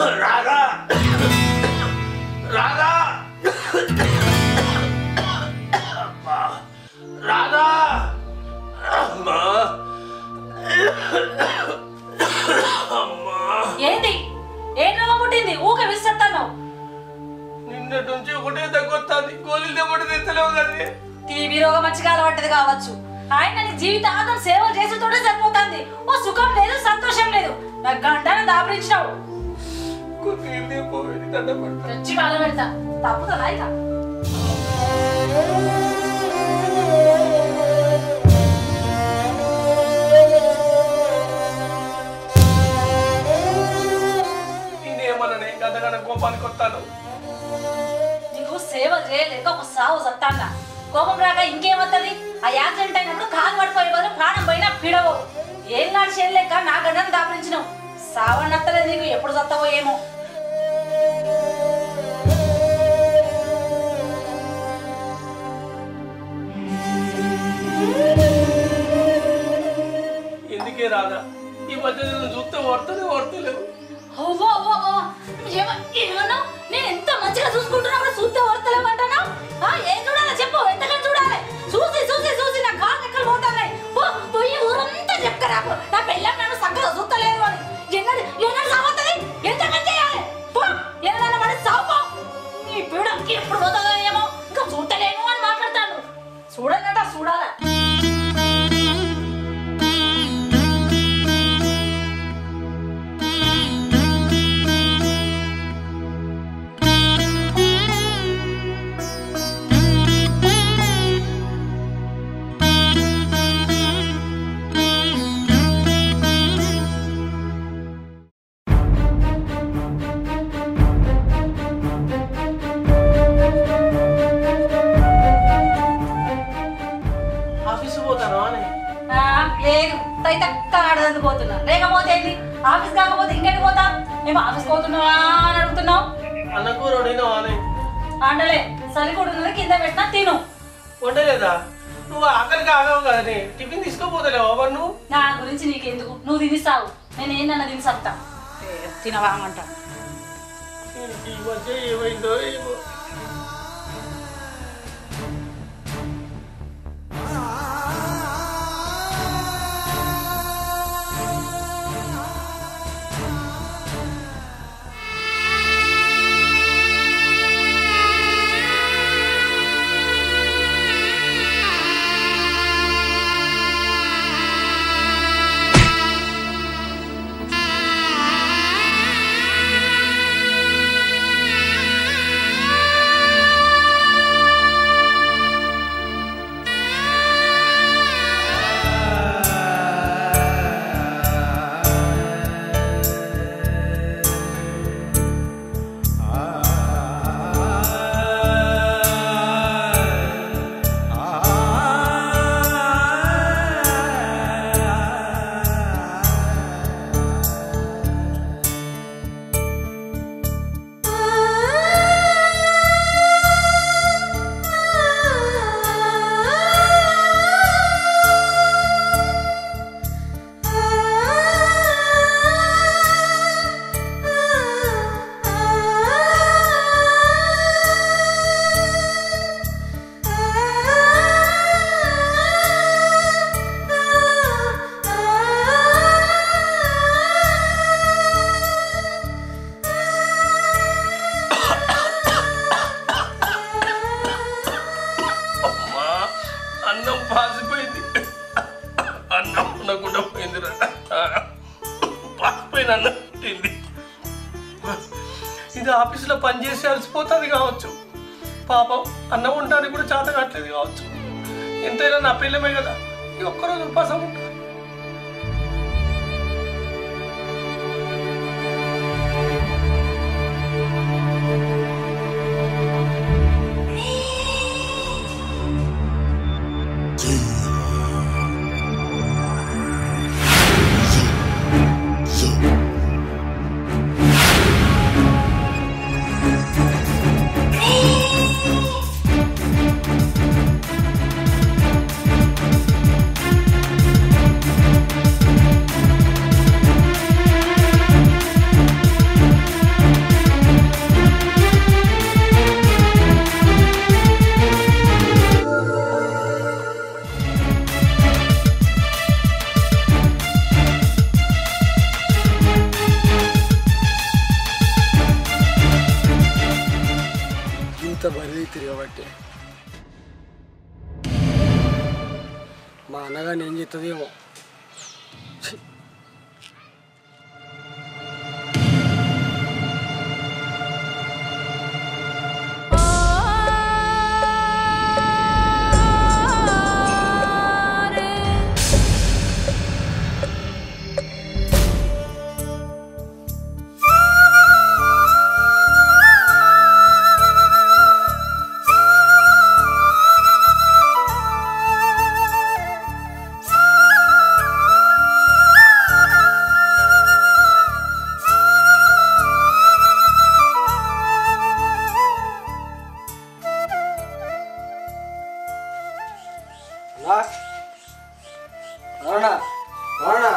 రాధా రాధా అమ్మా రాధా అమ్మా అమ్మా ఏంది ఏ రోగం పుట్టింది ఊక విసిస్తాను నిన్నటి నుంచి ఒకటే తగ్గొస్తుంది గోళీలు దెబ్బటి తెచ్చలేవు కదా టీవీ రోగం మంచిగా అలవాటది కావచ్చు ఆయన నీ జీవితాంతం సేవలు చేసేతోనే సరిపోతుంది ఓ సుఖం లేదు సంతోషం లేదు నా గంటను దాపరించినావు కొన్ని పోయింది దండపడతా తెచ్చి కాల పెడతా తప్పుతుందా ఇక నేనేమన్నా గంటగంట కోపానికి వస్తాను నీకు సేవలు చేయలేక ఒక సావు సత్తాంగా కోపం రాక ఇంకేమవుతుంది ఆ యాక్సిడెంట్ అయినప్పుడు కాలు పడిపోయే బదులు ప్రాణం పోయినా పిడవు ఏం నాడు చేయలేక నా గడ్డను దాపరించినావు సావన్నత్తలేదు నీకు ఎప్పుడు సత్తవో ఏమో ఎందుకే రాదా ఈ మధ్య నేను చూస్తే ఓడతలే ఓడతలేవు ఓవో ఓవో ఓ. ఏమ- ఏమన్నావు నేను ఎంత మంచిగా చూసుకుంటున్నప్పుడు చూస్తే వర్తలేమంటానా ఏం చూడాలి చెప్పు ఎంతకని చూడాలి చూసి చూసి చూసి నా కాళ్ళు ఎక్కడ పోతాయి పో పోయి ఊరంతా చెప్తారాకు నా పెళ్ళం నన్ను చక్కగా చూస్తలేదు అని ఎన్నది ఎన్నది సాగుతుంది ఎంతకని చేయాలి పో ఎన్నదన్న పడి సాగు నీ పీడంకి ఎప్పుడు పోతుందో ఏమో ఇంకా చూడలేను అని మాట్లాడతాను చూడనట చూడాలా ఆఫీసు పోతాను అని ఆ, లేదు తైతక్క ఆడదందుకు పోతున్నా లేకపోతే ఏంటి ఆఫీస్ కాకపోతే ఇంకెందుకు పోతా మేము ఆఫీస్ పోతున్నావా అని అడుగుతున్నావు అన్న కూర వండినావా అని అంటలే సరికొడు ఉన్నది కింద పెట్టినా తిను వండలేదా నువ్వు ఆకలికి ఆగవు కదని టిఫిన్ తీసుకోపోతలేవా మరి నువ్వు నా గురించి నీకెందుకు నువ్వు తినిస్తావు నేను ఏంటన్నా తిని సత్తా తినవా అంట ఈ మధ్య ఏమైందో ఏమో అమ్మా అన్నం పాసిపోయింది అన్నం ఉండకుండా పోయిందిరా పాసిపోయిన అన్నం తింది ఇది ఆఫీసులో పనిచేసి అలసిపోతుంది కావచ్చు పాపం అన్నం ఉండడానికి కూడా చేత కావట్లేదు కావచ్చు ఎంతైనా నా పిల్లమే కదా ఈ ఒక్కరోజు ఉపాసం ఉంటుంది ఆ చేస్తుందేమో ఛీ. అన్నా అరుణ అరుణ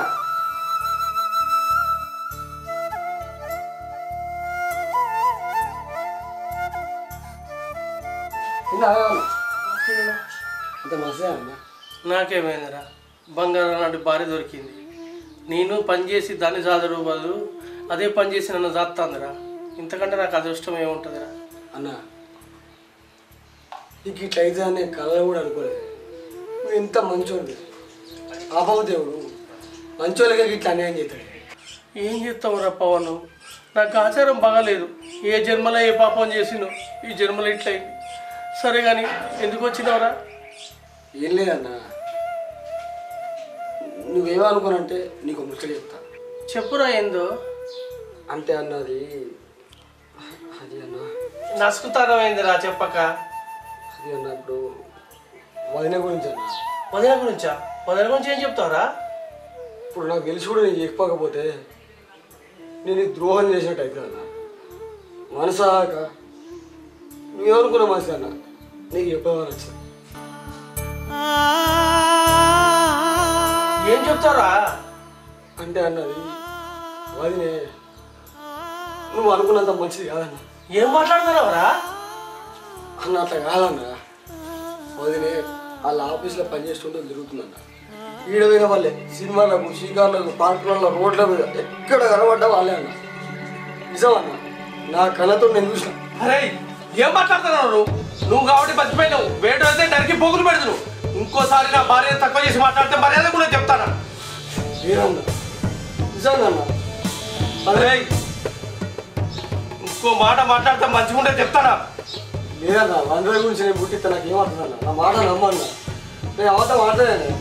అంత మంచిదే అన్న నాకేమైందిరా బంగారం లాంటి భార్య దొరికింది నేను పని చేసి దాన్ని సాదరు బదులు అదే పని చేసి నన్ను జాత్తాందిరా ఇంతకంటే నాకు అదృష్టం ఏముంటుందిరా అన్న నీకు ఇట్లా అయితే అనే కళ కూడా అనుకోలేదు నువ్వు ఎంత మంచోడు ఆబాబు దేవుడు మంచోళ్ళకి ఇట్లా అన్యాయం చేస్తాడు ఏం చేస్తావురా పవన్ నాకు ఆచారం బాగాలేదు ఏ జన్మలో ఏ పాపం చేసినో ఈ జన్మలో ఇట్లయింది సరే కానీ ఎందుకు వచ్చినావురా ఏం లేదన్నా నువ్వేమనుకోనంటే నీకు ముచ్చట చెప్తా చెప్పురా ఏందో అంటే అన్నది అది అన్న నసుకుతానమైందిరా చెప్పక అది అన్న ఇప్పుడు వదిన గురించి అన్న వదిన గురించా వదిన గురించి ఏం చెప్తావురా ఇప్పుడు నాకు తెలిసి కూడా నేను చెప్పకపోతే నేను ఈ ద్రోహం చేసినట్టు అవుతుంది అన్న మనసాక నువ్వేమనుకున్న మనసు అన్న నీకు చెప్పేవారు వచ్చింది ఏం చెప్తావురా అంటే అన్నది వదినే నువ్వు అనుకున్నంత మంచిది కాదన్న ఏం మాట్లాడుతున్నావురా అన్న అట్లా కాదన్న వదినే వాళ్ళ ఆఫీస్లో పనిచేస్తుంటే తిరుగుతుందన్న ఈడ పోయిన వాళ్ళే సినిమాలకు షికార్లకు పార్కులలో రోడ్ల మీద ఎక్కడ కనబడ్డా వాళ్ళే అన్న నిజం అన్న నా కళ్ళతో నేను చూసిన అరే ఏం మాట్లాడుతున్నావు నువ్వు నువ్వు కాబట్టి బతిపోయినావు వేడు అయితే నరికి పోగులు పెడదు ఇంకోసారి నా భార్య తక్కువ చేసి మాట్లాడితే మర్యాద కూడా చెప్తానా మీరన్న నిజంగా అన్న అరే ఇంకో మాట మాట్లాడితే మంచిగా ఉంటే చెప్తానా మీరన్న అందరి గురించి నేను పుట్టిస్తే నాకు ఏమవుతుందన్న నా మాట నమ్మన్న నేను అవత మాట్లాడాను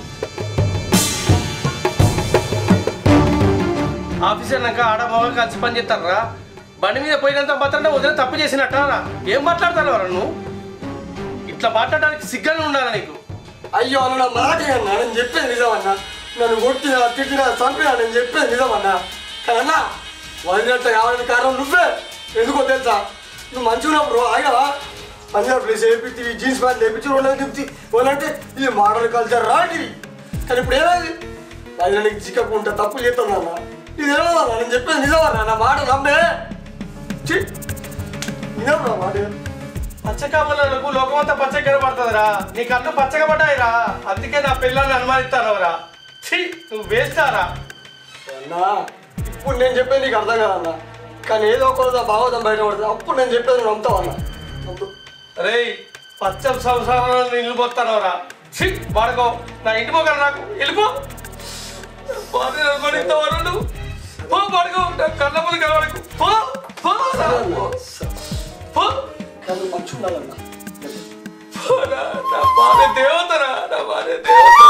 ఆఫీస్ అన్నాక ఆడ మగ కలిసి పని చేస్తారా బండి మీద పోయినంత మాత్రం వదిలే తప్పు చేసినట్టారా ఏం మాట్లాడతాను నువ్వు ఇట్లా మాట్లాడడానికి సిగ్గానే ఉండాలా నీకు అయ్యో అన్న నా మాట అన్న నేను చెప్పేది నిజమన్నా నన్ను కొట్టినా తిట్టినా చంపినా నేను చెప్పేది నిజమన్నా కానీ అన్న వదిలినట్టు కావాలని కారణం నువ్వే ఎందుకో తెలుసా నువ్వు మంచిగా ఉన్నప్పుడు ఆయనవా పంజాబ్ ప్లేస్ వేపించి జీన్స్ ప్యాంట్ వేపించి రెండు తిప్పి వాళ్ళంటే ఇది మోడల్ కల్చర్ రాటి కానీ ఇప్పుడు ఏమైంది అది నీకు చిక్కకుంటే తప్పు చేస్తుందన్న ఇది ఏమన్నా నేను చెప్పేది నిజమన్నా నా మాట నమ్మే ఛీ! నిజం నా మాట పచ్చకామలకు లోకమంతా పచ్చగా కనబడుతుందిరా నీ కళ్ళు పచ్చగా పడ్డాయిరా అందుకే నా పిల్లల్ని అనుమానిస్తానవరా ఛీ నువ్వు వేస్తారా అన్నా ఇప్పుడు నేను చెప్పేది నీకు అర్థం కాదన్నా కానీ ఏదో ఒక రోజు ఆ భాగవతం బయట పడుతుంది అప్పుడు నేను చెప్పేది నువ్వు నమ్ముతావు అన్న అప్పుడు రే పచ్చం సంసారంలో నిన్ను పోతానవరా ఛీ వాడుకో నా ఇంటి మొక్కలు నాకు వెళ్ళిపో బాగా అనుకోని ఇంతవరకు నువ్వు పో పడుకో నా కళ్ళ ముందు కనబడకు పో పో రా, పో. పో కానీ మంచి ఉండాలన్నా పో రా, నా భార్య దేవతరా నా భార్య దేవత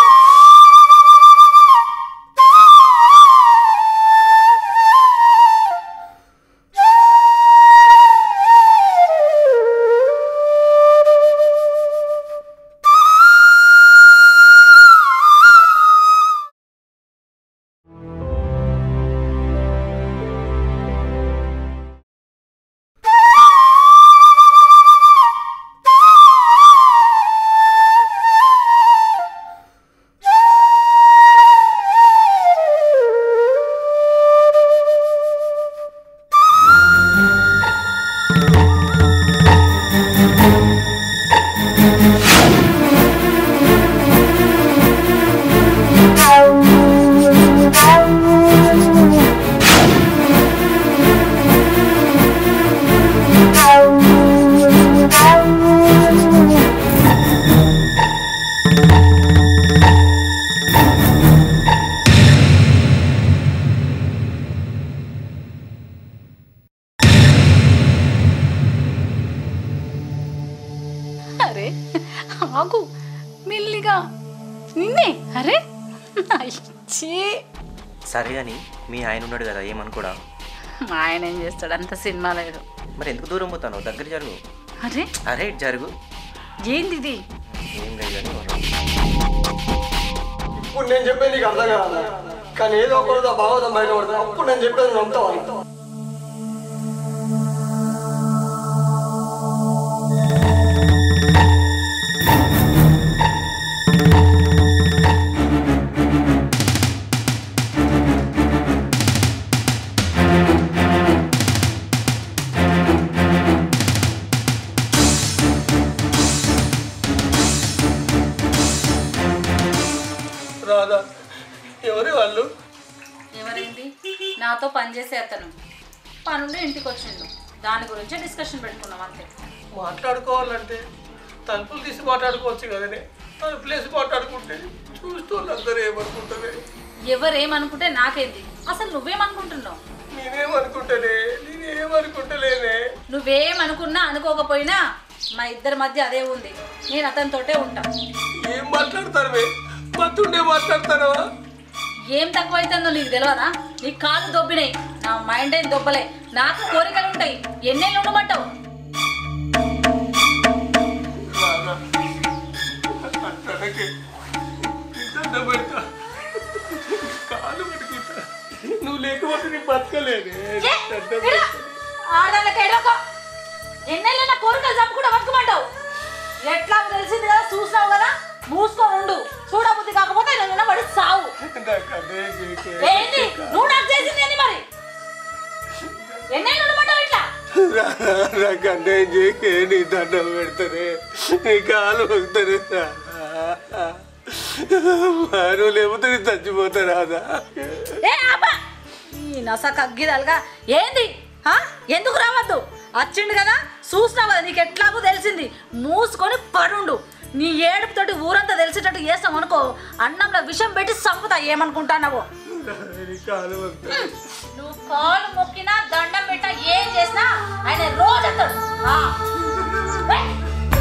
ఆగు మెల్లిగా నిన్నే అరే అయ్యే సరే అని మీ ఆయన ఉన్నాడు కదా ఏమనుకోడా మా ఆయన ఏం చేస్తాడు అంత సినిమా లేదు మరి ఎందుకు దూరం పోతాను దగ్గర జరుగు అరే అరే ఇటు జరుగు ఏంది ఇది ఏం లేదు కానీ వదలు. ఇప్పుడు నేను చెప్పేది నీకు అర్థం కాదా కానీ ఏదో ఒక రోజు ఆ భాగవతం బయట పడుతుంది అప్పుడు నేను చెప్పేది నువ్వు నమ్ముతావా రాదా ఎవరి వాళ్ళు ఎవరైంది నాతో పనిచేసే అతను పనుండి ఇంటికి వచ్చిండు దాని గురించే డిస్కషన్ పెట్టుకున్నాం అంతే మాట్లాడుకోవాలంటే తలుపులు తీసి మాట్లాడుకోవచ్చు కదనే తలుపులు వేసి మాట్లాడుకుంటే చూస్తూ వాళ్ళందరూ ఏమనుకుంటారే ఎవరేమనుకుంటే నాకేంది అసలు నువ్వేమనుకుంటున్నావు నేనేమనుకుంటానే నేనేమనుకుంటలేనే నువ్వేమనుకున్నా అనుకోకపోయినా మా ఇద్దరి మధ్య అదే ఉంది నేను అతనితోటే ఉంటా ఏం మాట్లాడతారు మే మత్తుండే మాట్లాడతారా ఏం తక్కువైతుందో నీకు తెలియదా నీ కాళ్ళు దొబ్బినాయి నా మైండ్ ఏం దొబ్బలే నాకు కోరికలు ఉంటాయి ఎన్నేళ్ళు ఉండమంటావు రాదా అట్టనకే దండం పెడతా కాలు పట్టుకుంటా నువ్వు లేకపోతే నీ బతకలేనే ఏ, దండం ఇరా. ఆడవాళ్ళకి ఏడోక ఎన్నెళ్ళు నా కోరికలు చంపుకుంటా బతుకుమంటావు ఎట్లా తెలిసింది కదా చూసినావు కదా మూసుకో ఉండు చూడబుద్ధి కాకపోతే నేను పడి సావు పెడతా. నాకు అదే చేకే. ఏంది నువ్వు నాకు చేసింది ఏంది మరి ఎన్నేళ్ళు ఉండమంటావు ఇట్లా నాకు అన్యాయం చేయకే నీ దండం పెడతానే నీ కాలు వస్తానే నువ్వు లేకపోతే నీ చచ్చిపోతా రాదా ఏ ఆపా ఈ నస కగ్గిదలుగా ఏంది ఆ? ఎందుకు రావద్దు వచ్చిండు కదా చూసినావు కదా నీకు ఎట్లాగో తెలిసింది మూసుకొని పడుండు నీ ఏడుపుతోటి ఊరంతా తెలిసేటట్టు చేస్తాం అనుకో అన్నంలో విషం పెట్టి సంపుతా ఏమనుకుంటున్నావో నీ కాలు వస్తా నువ్వు కాలు మొక్కినా దండం పెట్ట ఏం చేసినా ఆయన రోజు ఎత్తాడు ఆ. వెయ్.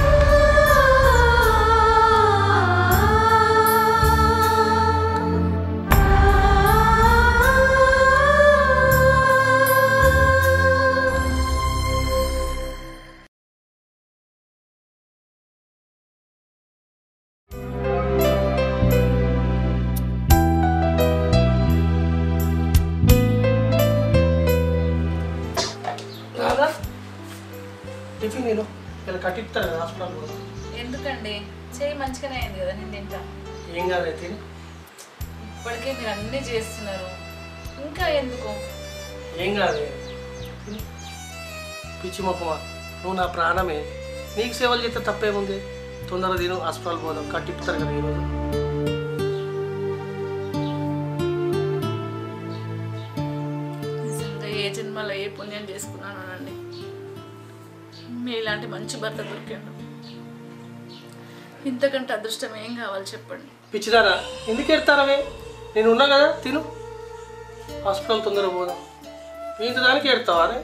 రాదా టిఫిన్ నేను ఇలా కట్టిస్తాను కదా హాస్పిటల్ కూడా ఎందుకండి చేయి మంచిగానే అయింది కదా నేను తింటా ఏం కాదైతే ఇప్పటికే మీరు అన్నీ చేస్తున్నారు ఇంకా ఎందుకు ఏం కాదు పిచ్చి మొక్కమా నువ్వు నా ప్రాణమే నీకు సేవలు చేస్తే తప్పేముంది తొందరగా తిను హాస్పిటల్ పోదాం కట్టిపుతారు కదా ఈరోజు నిజంగా ఏ జన్మలో ఏ పుణ్యం చేసుకున్నానండి మీలాంటి మంచి భర్త దొరికాడు ఇంతకంటే అదృష్టం ఏం కావాలి చెప్పండి పిచ్చిదారా ఎందుకు ఎడతారవే నేను ఉన్నా కదా తిను హాస్పిటల్ తొందరగా పోదాం ఇంత దానికి ఎడతావా అరే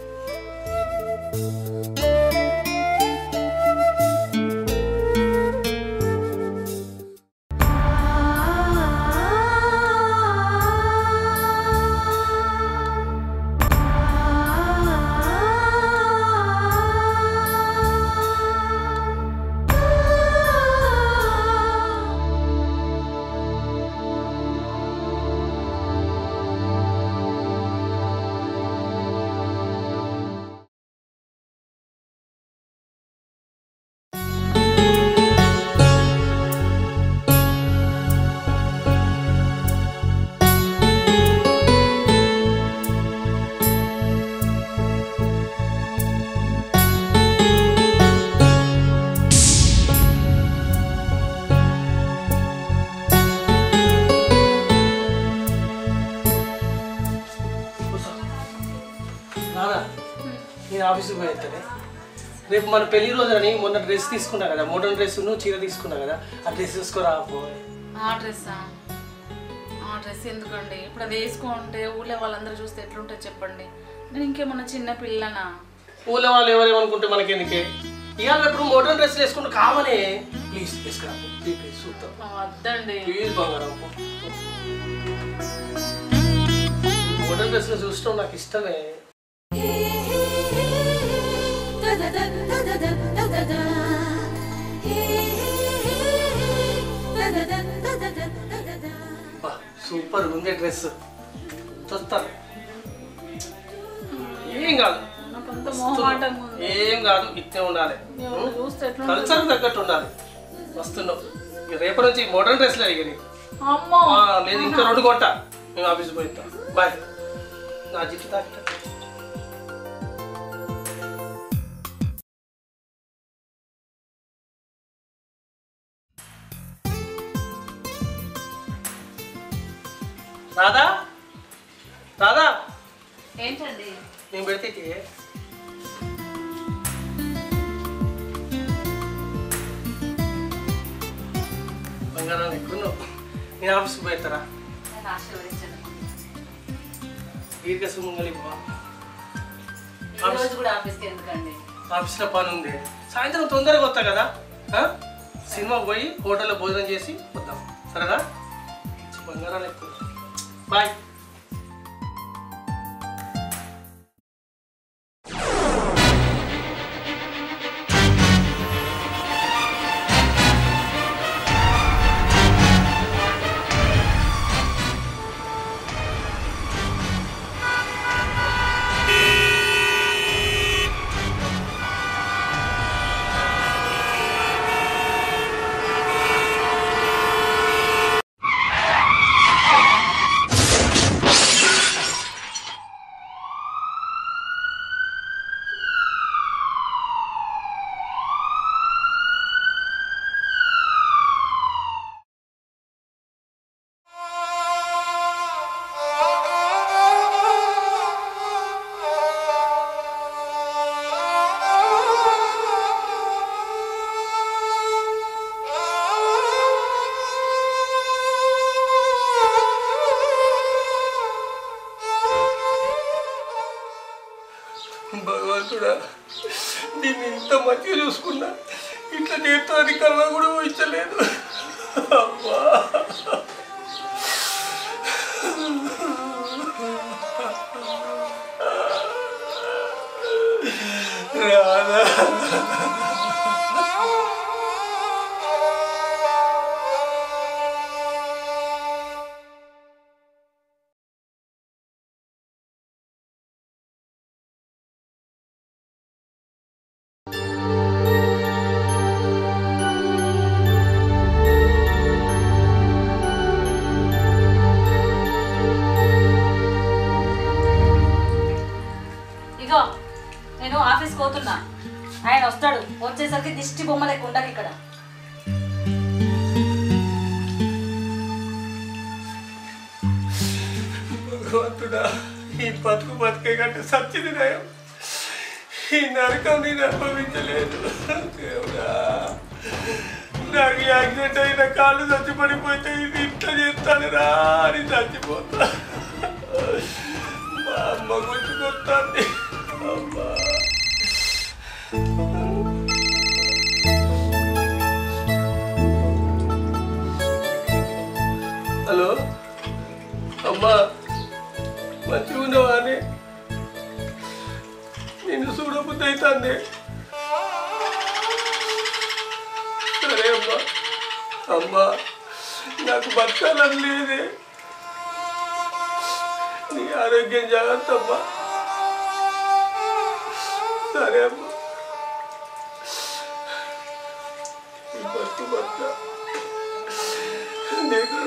నానా నేను ఆఫీస్కి పోయేస్తానే రేపు మన పెళ్లి రోజులని మొన్న డ్రెస్ తీసుకున్నా కదా మోడర్న్ డ్రెస్ నువ్వు చీర తీసుకున్నా కదా ఆ డ్రెస్ తీసుకోరా పో ఆ డ్రెస్సా ఆ డ్రెస్ ఎందుకండి ఇప్పుడు అది వేసుకుంటే ఊళ్ళో వాళ్ళందరూ చూస్తే ఎట్లుంటుంది చెప్పండి నేను ఇంకేమన్నా చిన్న పిల్లనా ఊళ్ళో వాళ్ళు ఎవరేమనుకుంటే మనకెందుకే ఇవాళ ఎప్పుడు మోడర్న్ డ్రెస్ వేసుకుంటూ కామనే ప్లీజ్ తీసుకురా ప్లీజ్ ప్లీజ్ చూద్దాం వద్దండి ప్లీజ్ బంగారం మోడర్న్ డ్రెస్లో చూసడం నాకు ఇష్టమే బా సూపర్ ఉంది డ్రెస్ చూస్తాను ఏం కాదు నాకంత మొహమాటంగా ఉంది ఏం కాదు ఇట్టే ఉండాలి ఎవరు చూస్తే ఎట్లా కల్చర్ తగ్గట్టు ఉండాలి వస్తున్నావు ఇక రేపటి నుంచి మోడర్న్ డ్రెస్లు అడిగి అమ్మో లేదు ఇంకా రెండు కొట్ట మేము ఆఫీస్ పోయిస్తాం బాయ్ నా జిట్టు తాకిట రాధా రాధా ఏంటండి నేను పెడితే బంగారం ఎక్కున్నావు నేను ఆఫీస్కి పోయిస్తారా నేను ఆశీర్వదించండి దీర్ఘ సుమంగలి బా ఈ రోజు కూడా ఆఫీస్కి ఎందుకండి ఆఫీస్లో పని ఉంది సాయంత్రం తొందరగా వస్తా కదా ఆ? సినిమా పోయి హోటల్లో భోజనం చేసి వద్దాం సరేనా బంగారాలు ఎక్కువ బాయ్ భగవంతుడా దీన్ని ఇంత మంచిగా చూసుకున్నా ఇట్లా చేస్తానికి కన్నా కూడా ఊహించలేదు అమ్మా రాధా ఇగో నేను ఆఫీస్కి పోతున్నా ఆయన వస్తాడు వచ్చేసరికి దిష్టి బొమ్మ లెక్క ఉండాలి ఇక్కడ భగవంతుడా ఈ బతుకు బతికే కంటే సచ్చింది నయం ఈ నరకం నేను అనుభవించలేదు దేవుడా నాకు ఈ యాక్సిడెంట్ అయిన కాళ్ళు చచ్చిపడిపోతే ఇది ఇట్లా చేస్తాను రా అని చచ్చిపోతా మా అమ్మ గుర్తుకొస్తుంది అమ్మా హలో అమ్మా మంచిగా ఉన్నావా అని నిన్ను చూడబుద్ధి అవుతుంది సరే అమ్మా అమ్మా నాకు బతకాలని లేదే నీ ఆరోగ్యం జాగ్రత్త అమ్మా సరే అమ్మా ఈ బతు బతక నీకు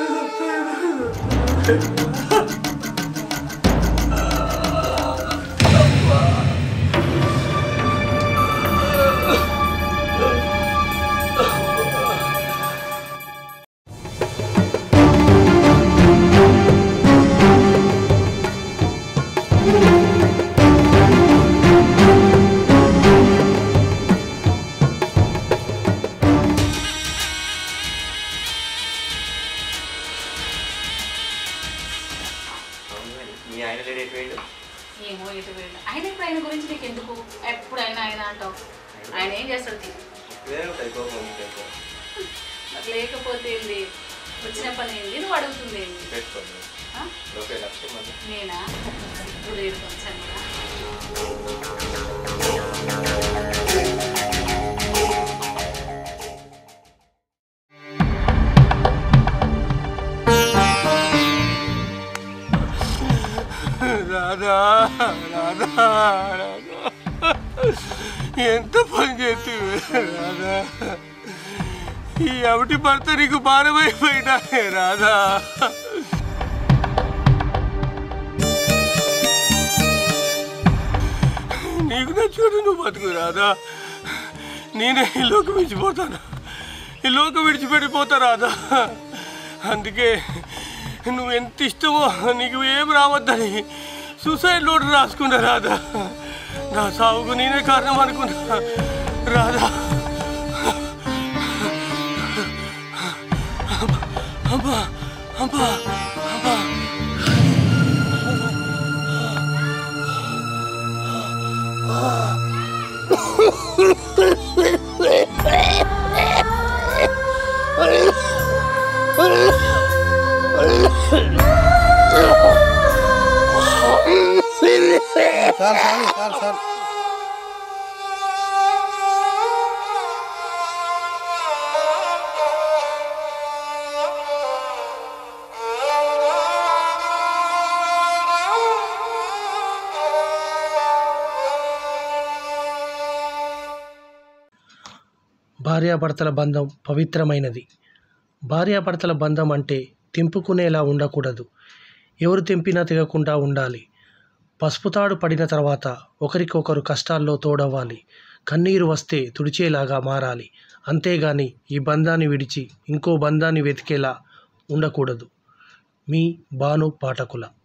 మీ ఆయన లేడు ఎటు పోయిండు ఏమో ఎటు వెళ్ళి ఆయన ఇప్పుడు ఆయన గురించి నీకు ఎందుకు ఎప్పుడైనా ఆయన అంటావు ఆయన ఏం చేస్తాడు తీ. ఏముంటాయి కోపం నీకైతే నాకు లేకపోతే ఏంది వచ్చిన పని ఏంది నువ్వు అడుగుతుంది ఏంది పెట్టుకోండి ఆ? ఓకే లక్ష్యం అది నేనా ఇప్పుడు లేదు కొంచెం కూడా రాధా రాధా రాధా ఎంత పని చేతివి రాధా ఈ అవిటి భర్త నీకు భారమైపోయినా రాధా నీకు నచ్చినట్టు నువ్వు బతుకు రాధా నేనే ఈ లోకం విడిచిపోతాను ఈ లోకం విడిచిపెట్టిపోతా రాధా అందుకే నువ్వు ఎంత ఇష్టమో నీకు ఏం రావద్దని సూసైడ్ నోట్ రాసుకున్నా రాధా నా సావుకు నేనే కారణం అనుకున్నా రాధా అబ్బా అబ్బా అబ్బా సార్ సార్ సార్ సార్ భార్యాభర్తల బంధం పవిత్రమైనది భార్యాభర్తల బంధం అంటే తెంపుకునేలా ఉండకూడదు ఎవరు తెంపినా తెగకుండా ఉండాలి పసుపుతాడు పడిన తర్వాత ఒకరికొకరు కష్టాల్లో తోడవ్వాలి కన్నీరు వస్తే తుడిచేలాగా మారాలి అంతేగాని ఈ బంధాన్ని విడిచి ఇంకో బంధాన్ని వెతికేలా ఉండకూడదు మీ భాను పాఠకుల